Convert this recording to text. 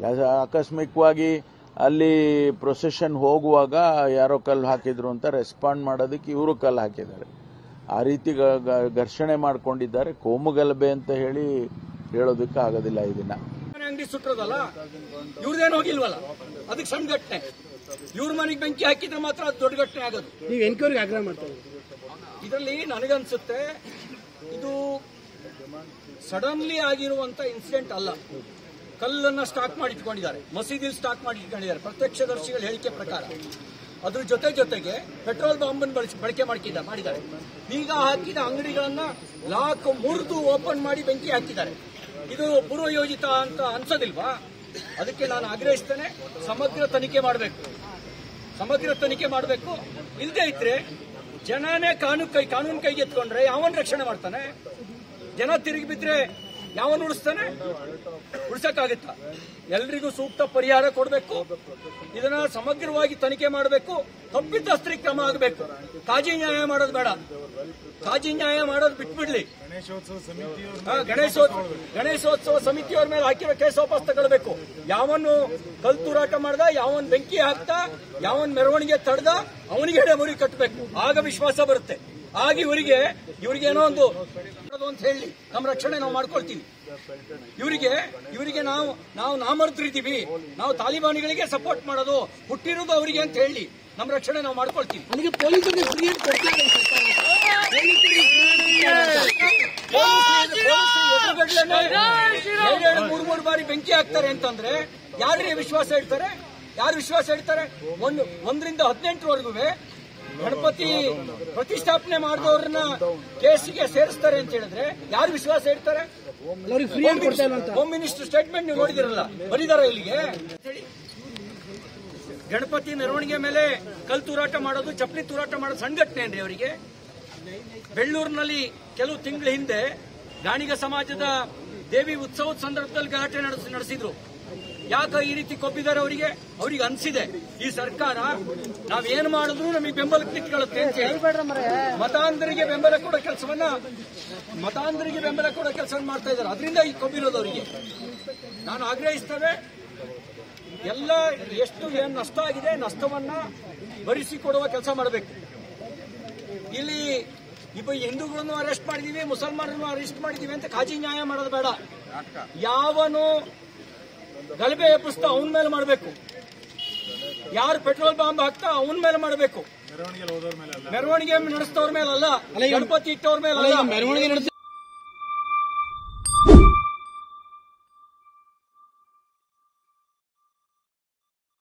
ಯಾಸ- ಆಕಸ್ಮಿಕವಾಗಿ ಅಲ್ಲಿ ಪ್ರೊಸೆಷನ್ ಹೋಗುವಾಗ ಯಾರೋ ಕಲ್ಲು ಹಾಕಿದ್ರು ಅಂತ ರೆಸ್ಪಾಂಡ್ ಮಾಡೋದಕ್ಕೆ ಇವರು ಕಲ್ಲು ಹಾಕಿದ್ದಾರೆ ಆ ರೀತಿ ಗ- ಗ- ಘರ್ಷಣೆ ಮಾಡ್ಕೊಂಡಿದ್ದಾರೆ ಕೋಮುಗಲಭೆ ಅಂತ ಹೇಳಿ ಹೇಳೋದಕ್ಕೆ ಆಗೋದಿಲ್ಲ ಇದನ್ನ ಮನೆ ಅಂಗಡಿ ಸುಟ್ಟಿರೋದಲ್ಲ ಇವ್ರದೇನು ಹೋಗಿಲ್ವಲ್ಲ ಅದಕ್ಕೆ ಸಣ್ಣ ಘಟನೆ ಇವ್ರ ಮನೆಗೆ ಬೆಂಕಿ ಹಾಕಿದ್ರೆ ಮಾತ್ರ ಅದು ದೊಡ್ಡ ಘಟನೆ ಆಗೋದು ನೀವು ಎನ್ಕ್ವೈರಿಗೆ ಆಗ್ರಹ ಮಾಡ್ತಾ ಇದ್ದೀರಿ ಇದರಲ್ಲಿ ನನಗನ್ಸುತ್ತೆ ಇದು ಸಡನ್ಲಿ ಆಗಿರುವಂತ ಇನ್ಸಿಡೆಂಟ್ ಅಲ್ಲ ಕಲ್ಲನ್ನ ಸ್ಟಾಕ್ ಮಾಡಿ ಇಟ್ಕೊಂಡಿದ್ದಾರೆ ಮಸೀದಿಲಿ ಸ್ಟಾಕ್ ಮಾಡಿ ಇಟ್ಕೊಂಡಿದ್ದಾರೆ ಪ್ರತ್ಯಕ್ಷದರ್ಶಿಗಳ ಹೇಳಿಕೆ ಪ್ರಕಾರ ಅದ್ರ ಜೊತೆ ಜೊತೆಗೆ ಪೆಟ್ರೋಲ್ ಬಾಂಬನ್ನು ಬಳಸಿ ಬಳಕೆ ಮಾಡ್ಕಿದ್ದ ಮಾಡಿದ್ದಾರೆ ಈಗ ಹಾಕಿದ ಅಂಗಡಿಗಳನ್ನ ಲಾಕ್ ಮುರಿದು ಓಪನ್ ಮಾಡಿ ಬೆಂಕಿ ಹಾಕಿದ್ದಾರೆ ಇದು ಪೂರ್ವಯೋಜಿತ ಅಂತ ಅನ್ಸೋದಿಲ್ವಾ ಅದಕ್ಕೆ ನಾನು ಆಗ್ರಹಿಸ್ತೇನೆ ಸಮಗ್ರ ತನಿಖೆ ಮಾಡಬೇಕು ಸಮಗ್ರ ತನಿಖೆ ಮಾಡಬೇಕು ಇಲ್ಲದೆ ಇದ್ರೆ ಜನನೇ ಕಾನೂನು ಕೈ ಕಾನೂನು ಕೈಗೆ ಎತ್ಕೊಂಡ್ರೆ ಯಾವನ್ ರಕ್ಷಣೆ ಮಾಡ್ತಾನೆ ಜನ ತಿರುಗಿ ಬಿದ್ರೆ ಯಾವನ್ ಉಳಿಸ್ತಾನೆ ಉಳಿಸಕ್ಕಾಗತ್ತ ಎಲ್ರಿಗೂ ಸೂಕ್ತ ಪರಿಹಾರ ಕೊಡಬೇಕು ಇದನ್ನ ಸಮಗ್ರವಾಗಿ ತನಿಖೆ ಮಾಡಬೇಕು ತಪ್ಪಿತಸ್ಥರಿಗೆ ಕ್ರಮ ಆಗಬೇಕು ಕಾಜಿ ನ್ಯಾಯ ಮಾಡೋದು ಬೇಡ ಕಾಜಿ ನ್ಯಾಯ ಮಾಡೋದು ಬಿಟ್ಬಿಡ್ಲಿ ಹಾ, ಗಣೇಶೋತ್ಸವ ಗಣೇಶೋತ್ಸವ ಸಮಿತಿಯವ್ರ ಮೇಲೆ ಹಾಕಿರೋ ಕೇಸ್ ವಾಪಸ್ ತಗೊಳ್ಬೇಕು ಯಾವನು ಕಲ್ ತೂರಾಟ ಮಾಡ್ದ ಯಾವನ್ ಬೆಂಕಿ ಹಾಕ್ದ ಯಾವನ್ ಮೆರವಣಿಗೆ ತಡೆದ ಅವನಿಗೆ ಮುರಿ ಕಟ್ಟಬೇಕು ಆಗ ವಿಶ್ವಾಸ ಬರುತ್ತೆ ಆಗ ಇವರಿಗೆ ಇವರಿಗೇನೋ ಒಂದು ಮಾಡೋದು ಅಂತ ಹೇಳಿ ನಮ್ಮ ರಕ್ಷಣೆ ನಾವು ಮಾಡ್ಕೊಳ್ತೀವಿ ಇವರಿಗೆ ಇವರಿಗೆ ನಾವು ನಾವು ನಾಮರ್ದ್ರಿದ್ದೀವಿ ನಾವು ತಾಲಿಬಾನಿಗಳಿಗೆ ಸಪೋರ್ಟ್ ಮಾಡೋದು ಹುಟ್ಟಿರೋದು ಅವರಿಗೆ ಅಂತ ಹೇಳಿ ನಮ್ಮ ರಕ್ಷಣೆ ನಾವು ಮಾಡ್ಕೊಳ್ತೀವಿ ಅಲ್ಲಿಗೆ ಪೊಲೀಸರಿಗೆ ಫ್ರೀ ಕೊಡ್ತಾ ಇದೆ ಸರ್ಕಾರ ಎರಡೆರಡು ಮೂರು ಮೂರು ಬಾರಿ ಬೆಂಕಿ ಹಾಕ್ತಾರೆ ಅಂತಂದ್ರೆ ಯಾರಿಗೆ ವಿಶ್ವಾಸ ಇಡ್ತಾರೆ ಯಾರು ವಿಶ್ವಾಸ ಇಡ್ತಾರೆ ಒಂದು ಒಂದರಿಂದ ಹದಿನೆಂಟರವರೆಗೂ ಗಣಪತಿ ಪ್ರತಿಷ್ಠಾಪನೆ ಮಾಡಿದವ್ರನ್ನ ಕೇಸಿಗೆ ಸೇರಿಸ್ತಾರೆ ಅಂತ ಹೇಳಿದ್ರೆ ಯಾರು ವಿಶ್ವಾಸ ಇಡ್ತಾರೆ ಅವ್ರಿಗೆ ಫ್ರೀ ಆಗಿ ಕೊಡ್ತಾ ಇಲ್ಲ ಅಂತ ಹೋಮ್ ಮಿನಿಸ್ಟರ್ ಸ್ಟೇಟ್ಮೆಂಟ್ ನೀವು ನೋಡಿದಿರಲ್ಲ ಬರೀದಾರ ಇಲ್ಲಿಗೆ ಹೇಳಿ. ಗಣಪತಿ ಮೆರವಣಿಗೆ ಮೇಲೆ ಕಲ್ ತೂರಾಟ ಮಾಡೋದು ಚಪ್ಪಲಿ ತೂರಾಟ ಮಾಡೋದು ಸಣ್ಣ ಘಟನೆ ಏನ್ರಿ ಅವರಿಗೆ ಬೆಳ್ಳೂರಿನಲ್ಲಿ ಕೆಲವು ತಿಂಗಳ ಹಿಂದೆ ಗಾಣಿಗ ಸಮಾಜದ ದೇವಿ ಉತ್ಸವದ ಸಂದರ್ಭದಲ್ಲಿ ಗಲಾಟೆ ನಡೆಸ್- ನಡೆಸಿದ್ರು ಯಾಕ ಈ ರೀತಿ ಕೊಬ್ಬಿದ್ದಾರೆ ಅವರಿಗೆ ಅವರಿಗೆ ಅನ್ಸಿದೆ ಈ ಸರ್ಕಾರ ನಾವೇನು ಮಾಡಿದ್ರು ನಮಗೆ ಬೆಂಬಲಕ್ಕೆ ನಿಂತ್ಕೊಳ್ಳುತ್ತೆ ಅಂತ ಹೇಳಿ ಮತಾಂಧರಿಗೆ ಬೆಂಬಲ ಕೊಡೋ ಕೆಲಸವನ್ನ ಮತಾಂಧರಿಗೆ ಬೆಂಬಲ ಕೊಡೋ ಕೆಲಸವನ್ನು ಮಾಡ್ತಾ ಇದ್ದಾರೆ ಅದರಿಂದ ಈ ಕೊಬ್ಬಿರೋದು ಅವರಿಗೆ ನಾನು ಆಗ್ರಹಿಸ್ತೇವೆ ಎಲ್ಲ ಎಷ್ಟು ಏನು ನಷ್ಟ ಆಗಿದೆ ನಷ್ಟವನ್ನ ಭರಿಸಿಕೊಡುವ ಕೆಲಸ ಮಾಡಬೇಕು ಇಲ್ಲಿ ಇಬ್ಬ ಹಿಂದೂಗಳನ್ನು ಅರೆಸ್ಟ್ ಮಾಡಿದೀವಿ ಮುಸಲ್ಮಾನರನ್ನು ಅರೆಸ್ಟ್ ಮಾಡಿದೀವಿ ಅಂತ ಕಾಜಿ ನ್ಯಾಯ ಮಾಡೋದು ಬೇಡ ಯಾವನು ಗಲಭೆ ಎಬ್ಬಿಸ್ತಾ ಅವನ ಮೇಲೆ ಮಾಡಬೇಕು ಯಾರು ಪೆಟ್ರೋಲ್ ಬಾಂಬ್ ಹಾಕ್ತಾ ಅವನ ಮೇಲೆ ಮಾಡಬೇಕು ಮೆರವಣಿಗೆ ನಡೆಸ್ತವ್ರ ಮೇಲಲ್ಲ ಗಣಪತಿ ಇಟ್ಟವ್ರ ಮೇಲಲ್ಲ ಮೆರವಣಿಗೆ ನಡೆಸಿ